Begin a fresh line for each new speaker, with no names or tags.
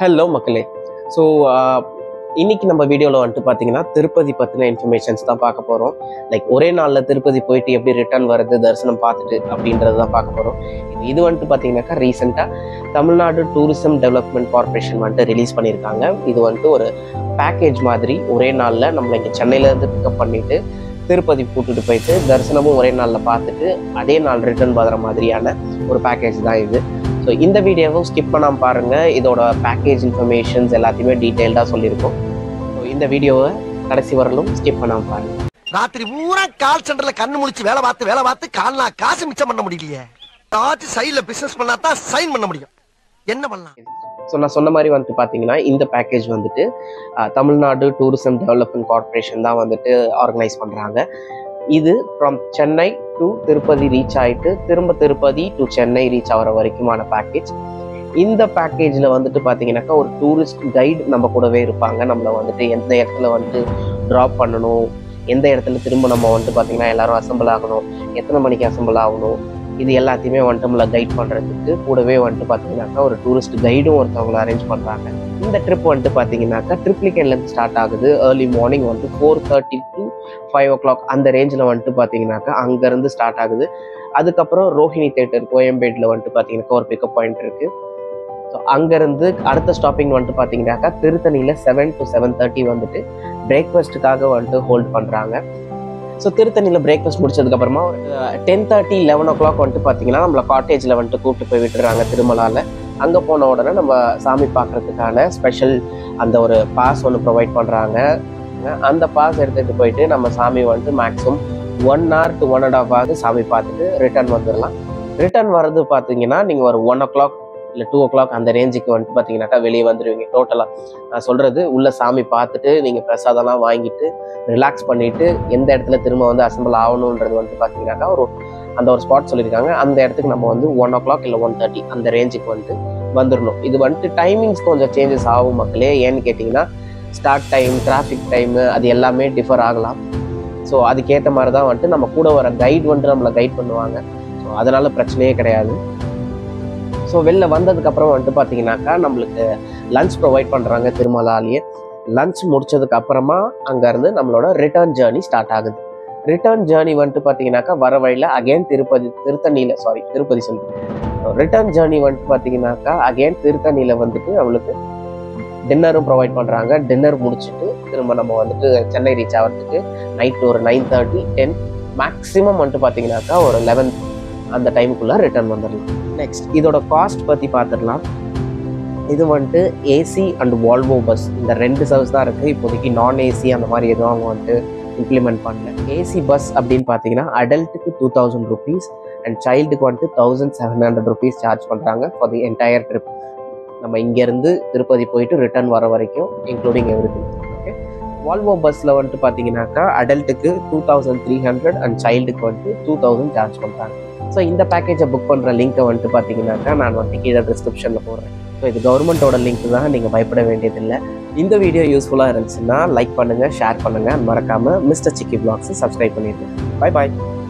hello மக்களே so இன்னைக்கு நம்ம வீடியோவில் வந்துட்டு பார்த்தீங்கன்னா திருப்பதி பற்றின இன்ஃபர்மேஷன்ஸ் தான் பார்க்க போகிறோம் லைக் ஒரே நாளில் திருப்பதி போயிட்டு எப்படி ரிட்டர்ன் வருது தரிசனம் பார்த்துட்டு அப்படின்றது தான் பார்க்க போகிறோம் இது வந்துட்டு பார்த்தீங்கன்னாக்கா ரீசெண்டாக தமிழ்நாடு டூரிசம் டெவலப்மெண்ட் கார்பரேஷன் வந்துட்டு ரிலீஸ் பண்ணியிருக்காங்க இது வந்துட்டு ஒரு பேக்கேஜ் மாதிரி ஒரே நாளில் நம்மளை இங்கே சென்னையிலேருந்து பிக்கப் பண்ணிட்டு திருப்பதி கூட்டிட்டு போயிட்டு தரிசனமும் ஒரே நாளில் பார்த்துட்டு அதே நாள் ரிட்டர்ன் வர மாதிரியான ஒரு பேக்கேஜ் தான் இது ஸோ இந்த வீடியோவும் ஸ்கிப் பண்ணாமல் பாருங்கள் இதோட பேக்கேஜ் இன்ஃபர்மேஷன்ஸ் எல்லாத்தையுமே டீட்டெயில்டாக சொல்லியிருக்கோம் ஸோ இந்த வீடியோவை கடைசி வரலும் ஸ்கிப் பண்ணாமல் பாருங்கள்
ராத்திரி பூரா கால் சென்டர்ல கண்ணு முழிச்சு வேலை பார்த்து வேலை பார்த்து கால்னா காசு மிச்சம் பண்ண முடியலையே ஏதாச்சும் சைடுல பிசினஸ் பண்ணா தான் சைன் பண்ண முடியும் என்ன பண்ணலாம்
ஸோ நான் சொன்ன மாதிரி வந்துட்டு பார்த்தீங்கன்னா இந்த பேக்கேஜ் வந்துட்டு ah, Tamil Nadu tourism development corporation தான் வந்துட்டு ஆர்கனைஸ் பண்ணுறாங்க இது from Chennai to Tirupati reach ஆயிட்டு திரும்ப திருப்பதி டு சென்னை ரீச் ஆகிற வரைக்குமான பேக்கேஜ் இந்த பேக்கேஜில் வந்துட்டு பார்த்தீங்கன்னாக்கா ஒரு டூரிஸ்ட் கைடு நம்ம கூடவே இருப்பாங்க நம்மளை வந்துட்டு எந்த இடத்துல வந்துட்டு ட்ராப் பண்ணணும் எந்த இடத்துல திரும்ப நம்ம வந்துட்டு பார்த்தீங்கன்னா எல்லாரும் அசம்பிள் ஆகணும் எத்தனை மணிக்கு அசம்பிள் ஆகணும் இது எல்லாத்தையுமே வந்துட்டு நம்மளை கைட் பண்ணுறதுக்கு கூடவே வந்துட்டு பார்த்தீங்கன்னாக்கா ஒரு டூரிஸ்ட் கைடும் ஒருத்தவங்களை அரேஞ்ச் பண்ணுறாங்க இந்த ட்ரிப் வந்துட்டு பார்த்தீங்கன்னாக்கா ட்ரிப்ளிகேன்லேருந்து ஸ்டார்ட் ஆகுது ஏர்லி மார்னிங் வந்துட்டு four thirty to five o'clock அந்த ரேஞ்சில் வந்துட்டு பார்த்தீங்கன்னாக்கா அங்கேருந்து ஸ்டார்ட் ஆகுது அதுக்கப்புறம் ரோஹிணி தேட்டர் கோயம்பேட்டில் வந்துட்டு பார்த்தீங்கன்னாக்கா ஒரு பிக்கப் பாயிண்ட் இருக்குது ஸோ அங்கேருந்து அடுத்த ஸ்டாப்பிங் வந்துட்டு பார்த்தீங்கன்னாக்கா திருத்தணியில் செவன் டு செவன் தேர்ட்டி வந்துட்டு பிரேக்ஃபாஸ்ட்டுக்காக வந்துட்டு ஹோல்ட் பண்ணுறாங்க ஸோ திருத்தணியில் பிரேக்ஃபாஸ்ட் முடிச்சதுக்கப்புறமா ஒரு ten thirty eleven o'clock வந்துட்டு பார்த்தீங்கன்னா நம்மளை காட்டேஜில் வந்துட்டு கூப்பிட்டு போய் விட்டுறாங்க திருமலாவில் அங்கே போன உடனே நம்ம சாமி பார்க்கறதுக்கான ஸ்பெஷல் அந்த ஒரு பாஸ் ஒன்று ப்ரொவைட் பண்ணுறாங்க அந்த பாஸ் எடுத்துகிட்டு போயிட்டு நம்ம சாமி வந்துட்டு maximum one hour to one and half ஆகுது சாமி பார்த்துட்டு ரிட்டர்ன் வந்துடலாம் ரிட்டர்ன் வர்றது பார்த்தீங்கன்னா நீங்கள் ஒரு ஒன் ஓ கிளாக் இல்லை டூ ஓ கிளாக் அந்த ரேஞ்சுக்கு வந்துட்டு பார்த்தீங்கன்னாக்கா வெளியே வந்துடுவீங்க டோட்டலாக நான் சொல்கிறது உள்ள சாமி பார்த்துட்டு நீங்கள் பிரசாதம்லாம் வாங்கிட்டு ரிலாக்ஸ் பண்ணிட்டு எந்த இடத்துல திரும்ப வந்து அசம்பிள் ஆகணுன்றது வந்துட்டு பார்த்தீங்கன்னாக்கா ஒரு அந்த ஒரு ஸ்பாட் சொல்லியிருக்காங்க அந்த இடத்துக்கு நம்ம வந்து ஒன் ஓ கிளாக் இல்லை ஒன் தேர்ட்டி அந்த ரேஞ்சுக்கு வந்துட்டு வந்துடணும் இது வந்துட்டு டைமிங்ஸ் கொஞ்சம் சேஞ்சஸ் ஆகும் மக்களே ஏன்னு கேட்டிங்கன்னா ஸ்டார்ட் டைம் டிராஃபிக் டைமு அது எல்லாமே டிஃபர் ஆகலாம் ஸோ அதுக்கேற்ற மாதிரி தான் வந்துட்டு நம்ம கூட வர கைட் வந்துட்டு நம்மளை கைட் பண்ணுவாங்க ஸோ அதனால பிரச்சனையே கிடையாது ஸோ வெளில வந்ததுக்கப்புறம் வந்துட்டு பார்த்தீங்கன்னாக்கா நம்மளுக்கு லஞ்ச் ப்ரொவைட் பண்ணுறாங்க திருமலாலேயே லஞ்ச் முடிச்சதுக்கு அப்புறமா அங்கேருந்து நம்மளோட ரிட்டர்ன் ஜேர்னி ஸ்டார்ட் ஆகுது ரிட்டர்ன் ஜேர்னி வந்துட்டு பார்த்தீங்கன்னாக்கா வர வழியில் அகைன் திருப்பதி திருத்தணியில் சாரி திருப்பதி சொல்லி ரிட்டர்ன் ஜேர்னி வந்துட்டு பார்த்தீங்கன்னாக்கா அகைன் திருத்தணியில் வந்துட்டு நம்மளுக்கு டின்னரும் ப்ரொவைட் பண்ணுறாங்க டின்னர் முடிச்சுட்டு திரும்ப நம்ம வந்துட்டு சென்னை ரீச் ஆகிறதுக்கு நைட் ஒரு நைன் தேர்ட்டி டென் மேக்ஸிமம் வந்துட்டு பார்த்தீங்கன்னாக்கா ஒரு லெவன் அந்த டைமுக்குள்ளே ரிட்டர்ன் வந்துடலாம் நெக்ஸ்ட் இதோட காஸ்ட் பற்றி பார்த்துடலாம் இது வந்துட்டு ஏசி அண்ட் வால்வோ பஸ் இந்த ரெண்டு சர்வீஸ் தான் இருக்குது இப்போதைக்கு நான் ஏசி அந்த மாதிரி எதுவும் அவங்க வந்துட்டு இம்ப்ளிமெண்ட் பண்ணல ஏசி பஸ் அப்படின்னு பார்த்தீங்கன்னா அடல்ட்டுக்கு டூ தௌசண்ட் ருபீஸ் அண்ட் சைல்டுக்கு வந்துட்டு thousand seven hundred rupees charge பண்ணுறாங்க ஃபார் தி என்டையர் ட்ரிப் நம்ம இங்கேருந்து திருப்பதி போயிட்டு ரிட்டர்ன் வர வரைக்கும் including everything okay Volvo பஸ்ஸில் வந்துட்டு பார்த்தீங்கன்னாக்கா அடல்ட்டுக்கு two thousand three hundred and சைல்டுக்கு வந்துட்டு டூ தௌசண்ட் சார்ஜ் பண்ணுறாங்க ஸோ இந்த பேக்கேஜை புக் பண்ணுற லிங்க்கை வந்துட்டு பார்த்தீங்கன்னாக்கா நான் வந்துட்டு கீழே டிஸ்கிரிப்ஷனில் போடுறேன் ஸோ இது கவர்மெண்ட்டோட லிங்க் தான் நீங்கள் பயப்பட வேண்டியதில்லை இந்த வீடியோ யூஸ்ஃபுல்லாக இருந்துச்சுன்னா லைக் பண்ணுங்கள் ஷேர் பண்ணுங்கள் மறக்காமல் மிஸ்டர் சிக்கி பிளாக்ஸை சப்ஸ்கிரைப் பண்ணிடுங்க பை பாய்